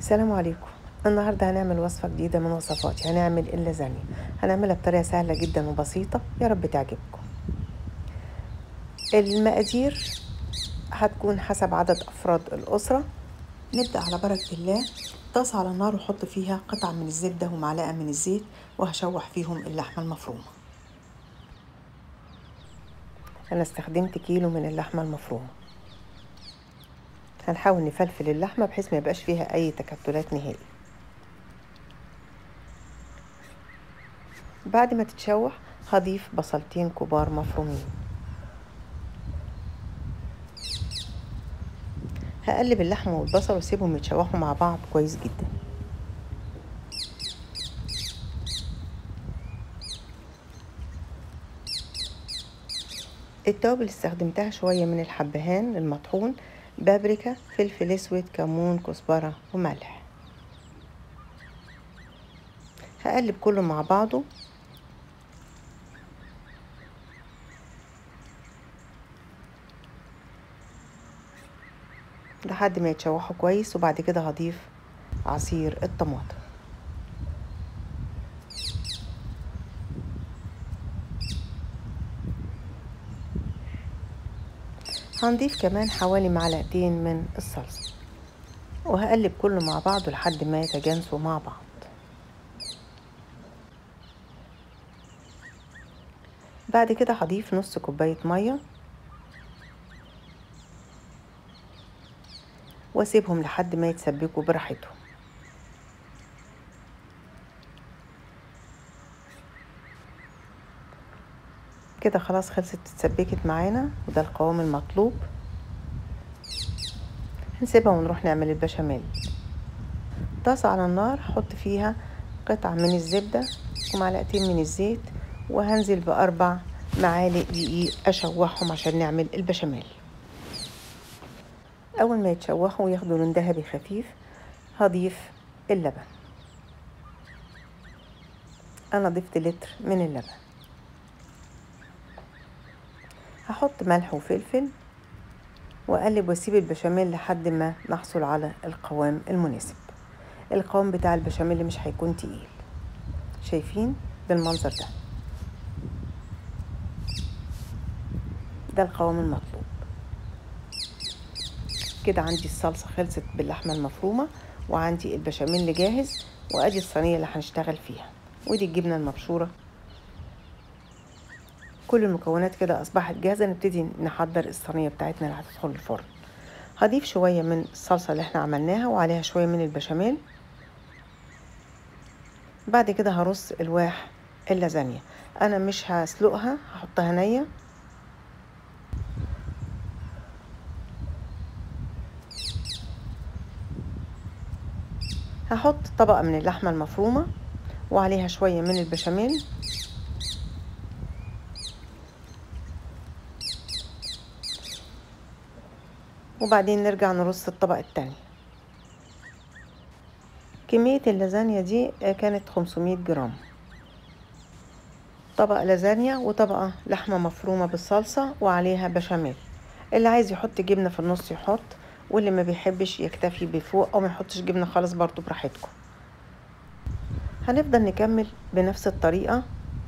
السلام عليكم النهاردة هنعمل وصفة جديدة من وصفاتي هنعمل اللازانيا هنعملها بطريقة سهلة جدا وبسيطة يا رب تعجبكم المقادير هتكون حسب عدد أفراد الأسرة نبدأ على بركة الله طاسة على النار وحط فيها قطعة من الزبدة ومعلقة من الزيت وهشوح فيهم اللحمة المفرومة أنا استخدمت كيلو من اللحمة المفرومة هنحاول نفلفل اللحمة بحيث ما يبقاش فيها أي تكتلات نهائي بعد ما تتشوح هضيف بصلتين كبار مفرومين هقلب اللحمة والبصل واسيبهم يتشوحوا مع بعض كويس جدا التوابل اللي استخدمتها شوية من الحبهان المطحون بابريكا فلفل اسود كمون كزبرة وملح هقلب كله مع بعضه لحد ما يتشوحوا كويس وبعد كده هضيف عصير الطماطم هنضيف كمان حوالي معلقتين من الصلصة وهقلب كله مع بعض لحد ما يتجانسوا مع بعض بعد كده هضيف نص كوباية مية واسيبهم لحد ما يتسبكوا براحتهم كده خلاص خلصت اتسبكت معانا وده القوام المطلوب هنسيبها ونروح نعمل البشاميل طاسة على النار هحط فيها قطعة من الزبدة ومعلقتين من الزيت وهنزل بأربع معالق دقيق أشوحهم عشان نعمل البشاميل أول ما يتشوحوا وياخدوا لون ذهبي خفيف هضيف اللبن أنا ضفت لتر من اللبن هحط ملح وفلفل واقلب واسيب البشاميل لحد ما نحصل على القوام المناسب القوام بتاع البشاميل مش هيكون تقيل شايفين بالمنظر ده ده القوام المطلوب كده عندي الصلصة خلصت باللحمة المفرومة وعندي البشاميل جاهز وادي الصينية اللي هنشتغل فيها ودي الجبنة المبشورة كل المكونات كده اصبحت جاهزه نبتدي نحضر الصينيه بتاعتنا اللي هتدخل الفرن هضيف شويه من الصلصه اللي احنا عملناها وعليها شويه من البشاميل بعد كده هرص الواح اللازانيا انا مش هسلقها هحطها نيه هحط طبقه من اللحمه المفرومه وعليها شويه من البشاميل وبعدين نرجع نرص الطبق التاني كمية اللازانيا دي كانت 500 جرام طبق لازانيا وطبقة لحمة مفرومة بالصلصة وعليها بشاميل اللي عايز يحط جبنة في النص يحط واللي ما بيحبش يكتفي بفوق او ما يحطش جبنة خالص برضو براحتكم هنفضل نكمل بنفس الطريقة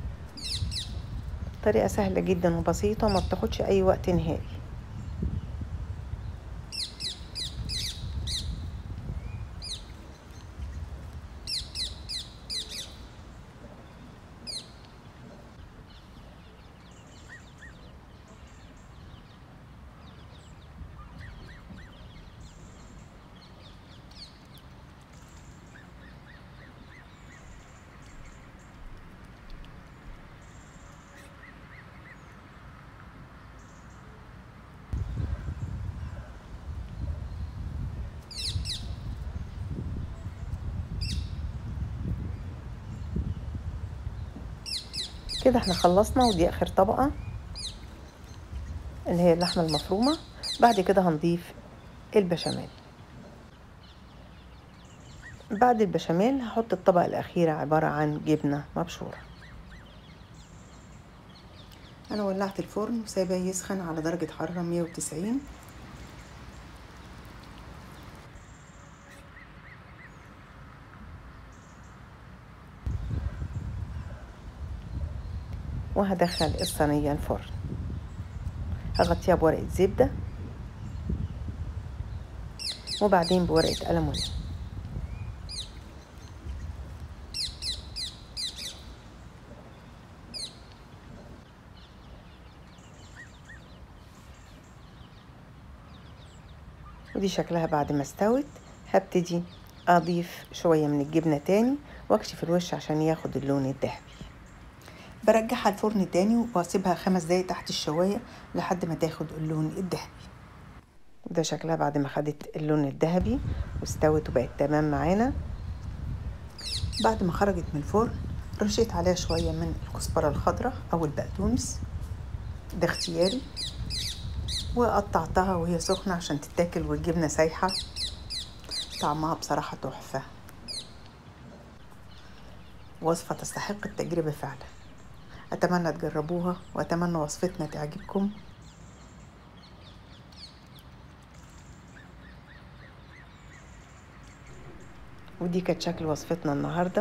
طريقة سهلة جدا وبسيطة ما بتاخدش اي وقت نهائي كده احنا خلصنا ودي اخر طبقة اللي هي اللحمة المفرومة بعد كده هنضيف البشاميل بعد البشاميل هحط الطبقة الأخيرة عبارة عن جبنة مبشورة أنا ولعت الفرن وسايباه يسخن على درجة حرارة 190 وهدخل الصينية الفرن هغطيها بورقة زبدة وبعدين بورقة ألمونيوم ودي شكلها بعد ما استوت هبتدي اضيف شوية من الجبنة تاني واكشف الوش عشان ياخد اللون الذهبي برجعها الفرن تاني واسيبها خمس دقايق تحت الشواية لحد ما تاخد اللون الذهبي ده شكلها بعد ما خدت اللون الذهبي واستوت وبقت تمام معانا بعد ما خرجت من الفرن رشيت عليها شوية من الكزبرة الخضراء أو البقدونس ده اختياري وقطعتها وهي سخنة عشان تتاكل والجبنة سايحة طعمها بصراحة تحفة وصفة تستحق التجربة فعلا أتمنى تجربوها وأتمنى وصفتنا تعجبكم ودي كانت شكل وصفتنا النهارده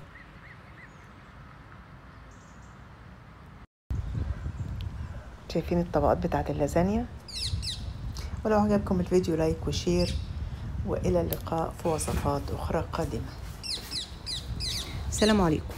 شايفين الطبقات بتاعت اللازانيا ولو عجبكم الفيديو لايك وشير والى اللقاء في وصفات اخرى قادمه السلام عليكم